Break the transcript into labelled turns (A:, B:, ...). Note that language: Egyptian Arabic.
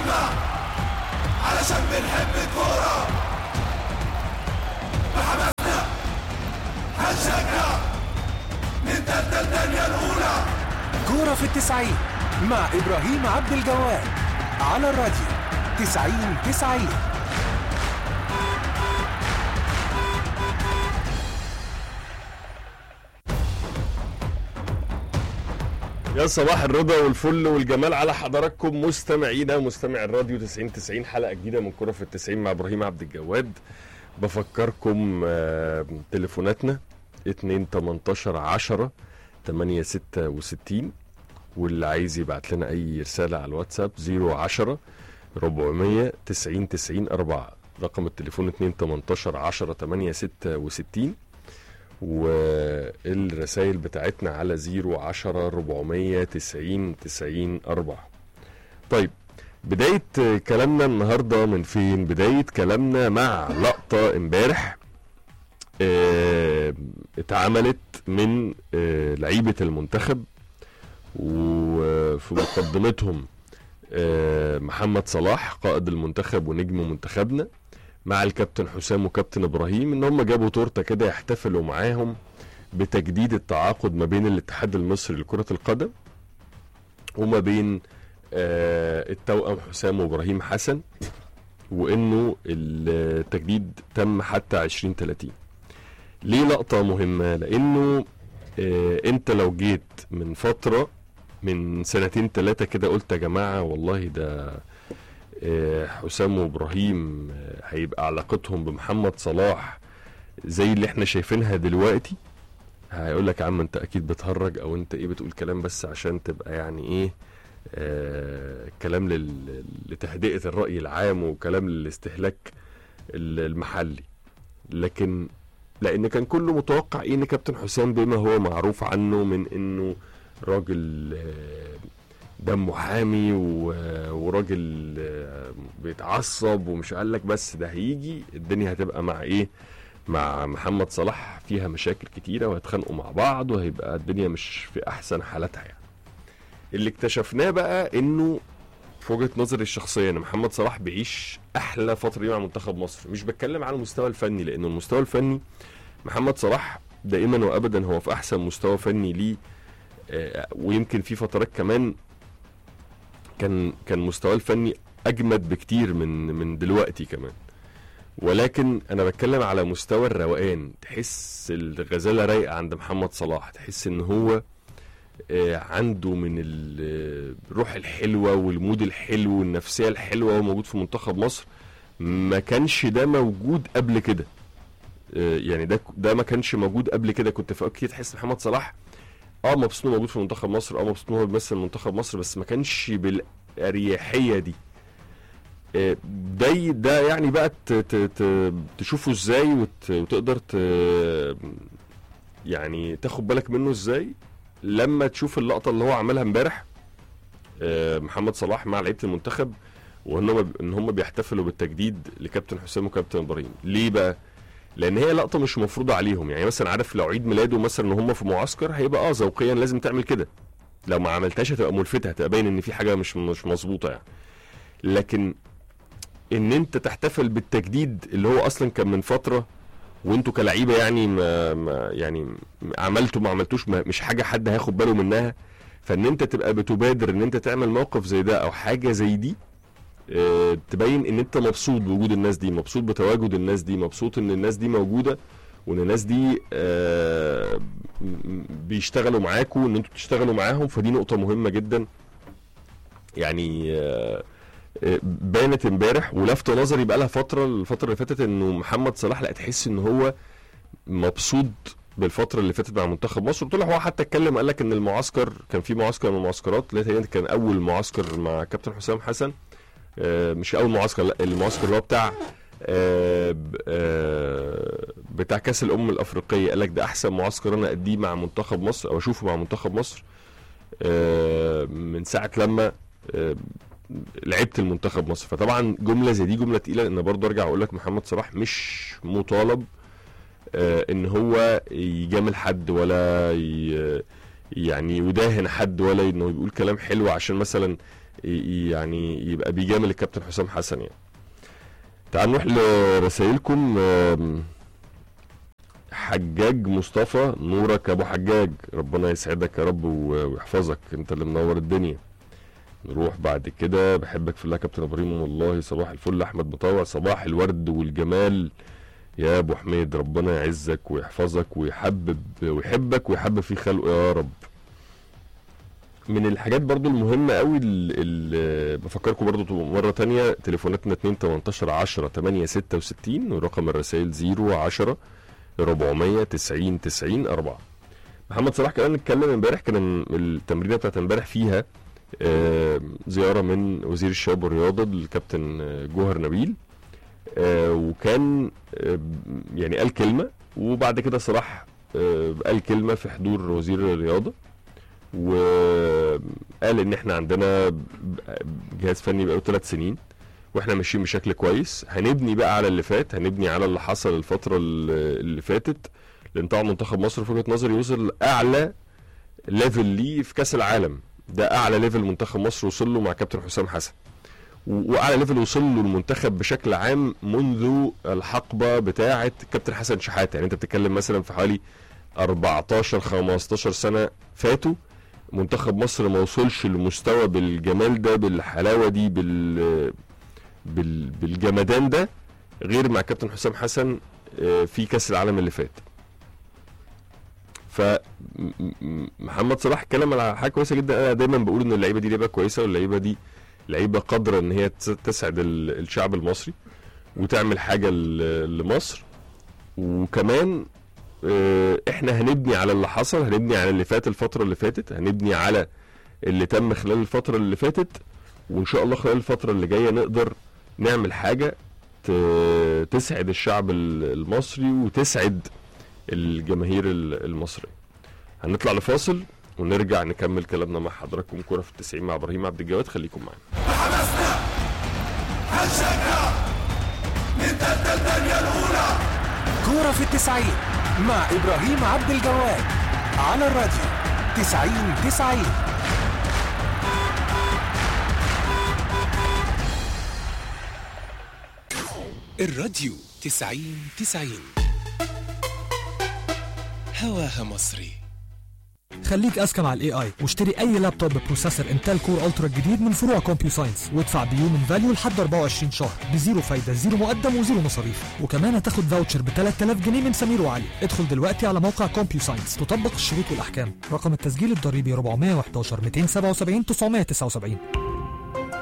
A: نتجمع علشان بنحب الكورة بحماسنا هنشجع نبدأ الدنيا الأولى
B: كورة في التسعين مع إبراهيم عبد الجواد على الراديو تسعين تسعين
C: يا صباح الرضا والفل والجمال على حضراتكم مستمعينا مستمع الراديو 90 90 حلقه جديده من كره في التسعين مع ابراهيم عبد الجواد بفكركم آه، تليفوناتنا 2 18 10 8 66 واللي عايز يبعت لنا اي رساله على الواتساب 010 400 90 90 4 رقم التليفون 2 18 10 8 66 والرسائل بتاعتنا على 010 490 90 4 طيب بداية كلامنا النهاردة من فين؟ بداية كلامنا مع لقطة امبارح آه، اتعملت من آه، لعيبة المنتخب وفي مقدمتهم آه، محمد صلاح قائد المنتخب ونجم منتخبنا مع الكابتن حسام وكابتن ابراهيم ان هم جابوا تورته كده يحتفلوا معاهم بتجديد التعاقد ما بين الاتحاد المصري لكره القدم وما بين آه، التوأم حسام وابراهيم حسن وانه التجديد تم حتى 2030 ليه لقطه مهمه لانه آه، انت لو جيت من فتره من سنتين ثلاثه كده قلت يا جماعه والله ده آه، حسام وابراهيم آه، هيبقى علاقتهم بمحمد صلاح زي اللي احنا شايفينها دلوقتي هيقول لك يا عم انت اكيد بتهرج او انت ايه بتقول كلام بس عشان تبقى يعني ايه آه كلام لل- لتهدئه الراي العام وكلام للاستهلاك ال- المحلي لكن لان كان كله متوقع ايه ان كابتن حسام بما هو معروف عنه من انه راجل آه، دمه حامي و- وراجل آه، بيتعصب ومش قال لك بس ده هيجي الدنيا هتبقى مع ايه مع محمد صلاح فيها مشاكل كتيره وهيتخانقوا مع بعض وهيبقى الدنيا مش في احسن حالاتها يعني اللي اكتشفناه بقى انه في وجهه نظري الشخصيه ان محمد صلاح بيعيش احلى فتره ليه مع منتخب مصر مش بتكلم على المستوى الفني لانه المستوى الفني محمد صلاح دائما وابدا هو في احسن مستوى فني ليه آه، ويمكن في فترات كمان كان كان مستواه الفني اجمد بكتير من من دلوقتي كمان ولكن انا بتكلم على مستوى الروقان تحس الغزاله رايقه عند محمد صلاح تحس ان هو آه، عنده من ال- الروح الحلوه والمود الحلو والنفسيه الحلوه وموجود في منتخب مصر ما كانش ده موجود قبل كده آه، يعني ده ده ما كانش موجود قبل كده كنت في اوقات كتير تحس محمد صلاح اه مبسوط إنه موجود في منتخب مصر اه مبسوط إنه هو بيمثل منتخب مصر بس ما كانش بالاريحيه دي آه، ده ي- ده يعني بقى ت- ت- ت- تشوفه ازاي وت- وتقدر ت يعني تاخد بالك منه ازاي لما تشوف اللقطه اللي هو عملها امبارح آه، محمد صلاح مع لعيبه المنتخب وان هم ان هم بيحتفلوا بالتجديد لكابتن حسام وكابتن ابراهيم ليه بقى لان هي لقطه مش مفروضه عليهم يعني مثلا عارف لو عيد ميلاده مثلا ان هم في معسكر هيبقى اه ذوقيا لازم تعمل كده لو ما عملتهاش هتبقى ملفته هتبقى باين ان في حاجه مش مش مظبوطه يعني لكن ان انت تحتفل بالتجديد اللي هو اصلا كان من فتره وانتوا كلعيبه يعني ما, ما يعني عملتوا ما عملتوش ما مش حاجه حد هياخد باله منها فان انت تبقى بتبادر ان انت تعمل موقف زي ده او حاجه زي دي آه، تبين ان انت مبسوط بوجود الناس دي مبسوط بتواجد الناس دي مبسوط ان الناس دي موجوده وان الناس دي آه، م- م- بيشتغلوا معاكوا ان انتوا تشتغلوا معاهم فدي نقطه مهمه جدا يعني آه، آه، بانت امبارح ولفت نظري بقى لها فتره الفتره اللي فاتت انه محمد صلاح لا تحس ان هو مبسوط بالفتره اللي فاتت مع منتخب مصر طلع هو حتى اتكلم قال لك ان المعسكر كان في معسكر من المعسكرات اللي هي كان اول معسكر مع كابتن حسام حسن آه، مش اول معسكر لا المعسكر اللي هو بتاع آه، ب- آه، بتاع كاس الامم الافريقيه قال لك ده احسن معسكر انا اديه مع منتخب مصر او اشوفه مع منتخب مصر آه، من ساعه لما آه، لعبت المنتخب مصر فطبعا جمله زي دي جمله تقيله لان برضه ارجع اقول لك محمد صلاح مش مطالب آه، ان هو يجامل حد ولا ي- يعني يداهن حد ولا انه يقول كلام حلو عشان مثلا ي- يعني يبقى بيجامل الكابتن حسام حسن يعني تعال نروح لرسائلكم آم، حجاج مصطفى نورك ابو حجاج ربنا يسعدك يا رب و- ويحفظك انت اللي منور الدنيا نروح بعد كده بحبك في الله يا كابتن ابراهيم والله صباح الفل احمد مطوع صباح الورد والجمال يا ابو حميد ربنا يعزك ويحفظك ويحبب ويحبك ويحبب في خلقه يا رب من الحاجات برضو المهمة قوي اللي بفكركم برضو مرة تانية تليفوناتنا 2 18 10 8 66 ورقم الرسائل 0 10 400 90 90 4 محمد صلاح كمان نتكلم امبارح كان التمرينة بتاعت امبارح فيها آه، زيارة من وزير الشباب والرياضة الكابتن آه، جوهر نبيل آه، وكان آه، يعني قال كلمة وبعد كده صلاح آه، قال كلمة في حضور وزير الرياضة وقال ان احنا عندنا جهاز فني بقاله ثلاث سنين واحنا ماشيين بشكل كويس هنبني بقى على اللي فات هنبني على اللي حصل الفترة اللي اللي فاتت لان طبعا منتخب مصر في وجهة نظري وصل اعلى ليفل ليه في كاس العالم ده اعلى ليفل منتخب مصر وصل له مع كابتن حسام حسن و- واعلى ليفل وصل له المنتخب بشكل عام منذ الحقبه بتاعه كابتن حسن شحاته يعني انت بتتكلم مثلا في حوالي 14 15 سنه فاتوا منتخب مصر ما وصلش لمستوى بالجمال ده بالحلاوه دي بال بال بالجمدان ده غير مع كابتن حسام حسن آه، في كاس العالم اللي فات ف م- م- محمد صلاح اتكلم على حاجه كويسه جدا انا دايما بقول ان اللعيبه دي لعيبه كويسه واللعيبه دي لعيبه قادره ان هي تس- تسعد ال- الشعب المصري وتعمل حاجه ل- لمصر وكمان آه، احنا هنبني على اللي حصل هنبني على اللي فات الفتره اللي فاتت هنبني على اللي تم خلال الفتره اللي فاتت وان شاء الله خلال الفتره اللي جايه نقدر نعمل حاجه ت- تسعد الشعب ال- المصري وتسعد الجماهير ال- المصريه هنطلع لفاصل ونرجع نكمل كلامنا مع حضراتكم كرة في التسعين مع ابراهيم عبد الجواد خليكم معانا
A: حمسنا هنشجع نبدأ الدنيا الأولى
B: كورة في التسعين مع إبراهيم عبد الجواد على الراديو تسعين تسعين الراديو تسعين تسعين هواها مصري
D: خليك اذكى مع الاي اي واشتري اي لابتوب ببروسيسور انتل كور الترا الجديد من فروع كومبيو ساينس وادفع بيو من فاليو لحد 24 شهر بزيرو فايده زيرو مقدم وزيرو مصاريف وكمان هتاخد فاوتشر ب 3000 جنيه من سمير وعلي ادخل دلوقتي على موقع كومبيو ساينس تطبق الشروط والاحكام رقم التسجيل الضريبي 411 277 979